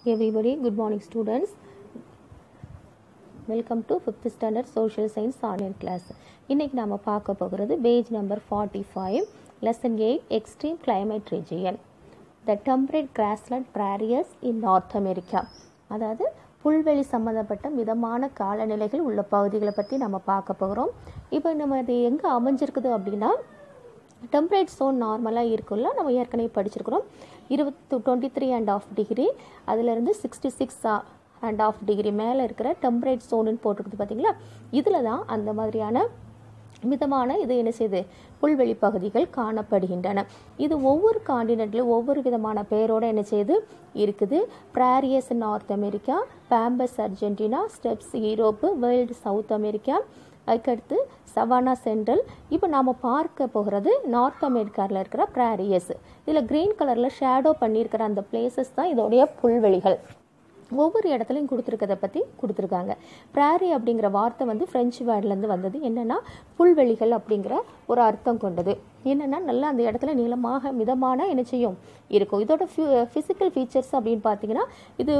everybody good morning students welcome to fifth standard social science online class இன்றைக்கி நம்ம பார்க்க போகிறது page number forty five lesson eight extreme climate region the temperate grassland prairies in north America அதாவது புல்வெளி சம்மந்தப்பட்ட மிதமான காலநிலைகள் உள்ள பகுதிகளை பற்றி நம்ம பார்க்க போகிறோம் இப்போ நம்ம அது எங்கே அமைஞ்சிருக்குது அப்படின்னா டெம்பரேட் ஜோன் நார்மலாக இருக்குல்ல நம்ம ஏற்கனவே படிச்சிருக்கிறோம் இருபத்து twenty three and half degree அதிலிருந்து sixty six and half degree மேலே இருக்கிற டெம்பரேட் ஜோனுன்னு போட்டிருக்குது பார்த்தீங்களா இதில் தான் அந்த மாதிரியான மிதமான இது என்ன செய்யுது புல்வெளி பகுதிகள் காணப்படுகின்றன இது ஒவ்வொரு காண்டினென்ட்லையும் ஒவ்வொரு விதமான பெயரோட என்ன செய்யுது இருக்குது prairies north America pampas Argentina steppes Europe world south America அதுக்கடுத்து சவானா சென்ட்ரல் இப்போ நாம் பார்க்க போகிறது நார்த் அமெரிக்காவில் இருக்கிற ப்ராரியஸ் இதில் க்ரீன் கலரில் ஷேடோ பண்ணியிருக்கிற அந்த பிளேசஸ் தான் இதோடைய புல்வெளிகள் ஒவ்வொரு இடத்துலையும் கொடுத்துருக்கதை பற்றி கொடுத்துருக்காங்க ப்ராரி அப்படிங்கிற வார்த்தை வந்து ஃப்ரெஞ்சு வேர்ட்லேருந்து வந்தது என்னென்னா புல்வெளிகள் அப்படிங்கிற ஒரு அர்த்தம் கொண்டது என்னென்னா நல்லா அந்த இடத்துல நீளமாக மிதமான என்ன செய்யும் இருக்கும் இதோட ஃபிசிக்கல் ஃபீச்சர்ஸ் அப்படின்னு பார்த்தீங்கன்னா இது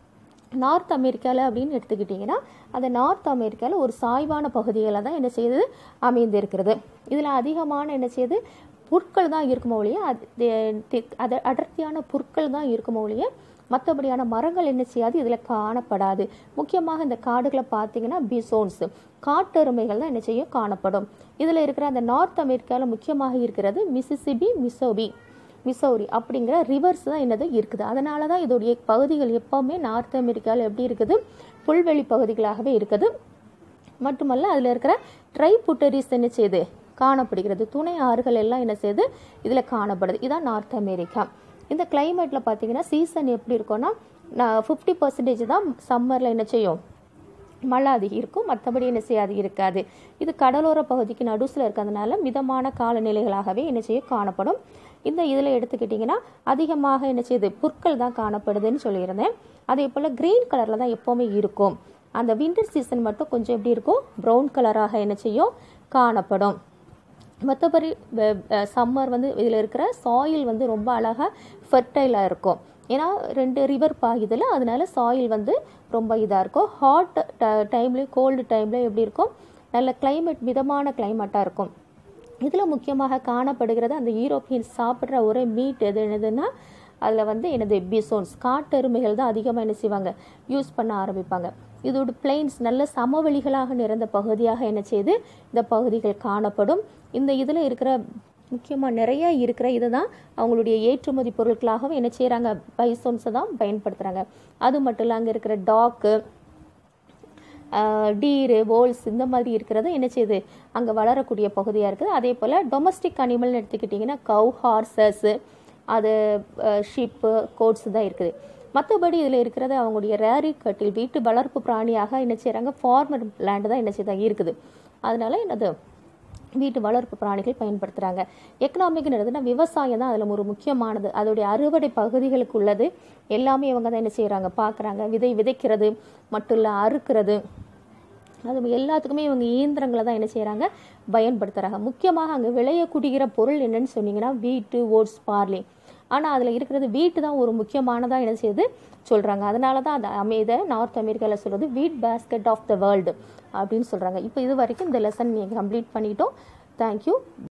நார்த் அமெரிக்காவில் அப்படின்னு எடுத்துக்கிட்டிங்கன்னா அந்த நார்த் அமெரிக்காவில் ஒரு சாய்வான பகுதிகளில் தான் என்ன செய்யுது அமைந்திருக்கிறது இதில் அதிகமான என்ன செய்யுது புற்கள் தான் இருக்குமோ ஒழிய அது அது அடர்த்தியான புற்கள் தான் இருக்குமோ ஒழிய மற்றபடியான மரங்கள் என்ன செய்யாது இதில் காணப்படாது முக்கியமாக இந்த காடுகளை பார்த்தீங்கன்னா பிசோன்ஸ் காட்டெருமைகள் தான் என்ன செய்யும் காணப்படும் இதில் இருக்கிற அந்த நார்த் அமெரிக்காவில் முக்கியமாக இருக்கிறது மிசிசிபி மிசோபி மிசௌரி அப்படிங்கிற ரிவர்ஸ் தான் என்னது இருக்குது அதனால தான் இதோடைய பகுதிகள் எப்போவுமே நார்த் அமெரிக்காவில் எப்படி இருக்குது புல்வெளி பகுதிகளாகவே இருக்குது மட்டுமல்ல அதில் இருக்கிற ட்ரை புட்டரிஸ் என்ன செய்யுது காணப்படுகிறது துணை ஆறுகள் எல்லாம் என்ன செய்யுது இதில் காணப்படுது இதான் நார்த் அமெரிக்கா இந்த கிளைமேட்டில் பார்த்தீங்கன்னா சீசன் எப்படி இருக்கும்னா ஃபிஃப்டி பர்சன்டேஜ் தான் சம்மரில் என்ன செய்யும் மழை அதிகம் இருக்கும் மற்றபடி என்ன செய்யாது இருக்காது இது கடலோர பகுதிக்கு நடுசில் இருக்கிறதுனால மிதமான காலநிலைகளாகவே என்ன செய்யும் காணப்படும் இந்த இதில் எடுத்துக்கிட்டிங்கன்னா அதிகமாக என்ன செய்யுது புற்கள் தான் காணப்படுதுன்னு சொல்லியிருந்தேன் அதே போல் க்ரீன் கலரில் தான் எப்போவுமே இருக்கும் அந்த வின்டர் சீசன் மட்டும் கொஞ்சம் எப்படி இருக்கும் ப்ரௌன் கலராக என்ன செய்யும் காணப்படும் மற்றபடி சம்மர் வந்து இதில் இருக்கிற சாயில் வந்து ரொம்ப அழகாக ஃபெர்டைலாக இருக்கும் ஏன்னா ரெண்டு ரிவர் பாயுதில் அதனால சாயில் வந்து ரொம்ப இதாக இருக்கும் ஹாட் டைம்லேயும் கோல்டு டைம்லேயும் எப்படி இருக்கும் நல்ல கிளைமேட் மிதமான கிளைமேட்டாக இருக்கும் இதில் முக்கியமாக காணப்படுகிறது அந்த யூரோப்பியன்ஸ் சாப்பிட்ற ஒரே மீட் எது என்னதுன்னா அதில் வந்து எனது பிசோன்ஸ் காட்டெருமைகள் தான் அதிகமாக என்ன செய்வாங்க யூஸ் பண்ண ஆரம்பிப்பாங்க இதோட பிளெயின்ஸ் நல்ல சமவெளிகளாக நிறைந்த பகுதியாக என்ன செய்யுது இந்த பகுதிகள் காணப்படும் இந்த இதில் இருக்கிற முக்கியமாக நிறைய இருக்கிற இதை தான் அவங்களுடைய ஏற்றுமதி பொருட்களாகவும் என்ன செய்கிறாங்க பைசோன்ஸை தான் பயன்படுத்துகிறாங்க அது மட்டும் இல்லை அங்கே இருக்கிற டாக்கு டீரு போல்ஸ் இந்த மாதிரி இருக்கிறது என்ன செய்யுது அங்கே வளரக்கூடிய பகுதியாக இருக்குது அதே போல் டொமஸ்டிக் அனிமல்னு எடுத்துக்கிட்டிங்கன்னா கவ் ஹார்சஸ் அது ஷிப்பு கோட்ஸ் தான் இருக்குது மற்றபடி இதில் இருக்கிறது அவங்களுடைய ரேரி கட்டில் வீட்டு வளர்ப்பு பிராணியாக என்ன செய்கிறாங்க ஃபார்மர் லேண்டு தான் என்ன செய்தாங்க இருக்குது அதனால என்னது வீட்டு வளர்ப்பு பிராணிகள் பயன்படுத்துகிறாங்க எக்கனாமிக்னு விவசாயம் தான் அதில் ஒரு முக்கியமானது அதோடைய அறுவடை பகுதிகளுக்கு உள்ளது எல்லாமே இவங்க தான் என்ன செய்கிறாங்க பார்க்குறாங்க விதை விதைக்கிறது மட்டும் இல்லை அறுக்கிறது அது எல்லாத்துக்குமே இவங்க இயந்திரங்களை தான் என்ன செய்கிறாங்க பயன்படுத்துகிறாங்க முக்கியமாக அங்கே விளையக்கூடிய பொருள் என்னன்னு சொன்னீங்கன்னா வீட்டு ஓட்ஸ் பார்லி ஆனால் அதில் இருக்கிறது வீட்டு தான் ஒரு முக்கியமானதாக என்ன செய்யுது சொல்கிறாங்க அதனால தான் அந்த அமைத நார்த் அமெரிக்காவில் சொல்கிறது வீட் பேஸ்கெட் ஆஃப் த வேர்ல்டு அப்படின்னு சொல்கிறாங்க இப்போ இது வரைக்கும் இந்த லெசன் நீங்கள் கம்ப்ளீட் பண்ணிட்டோம் தேங்க்யூ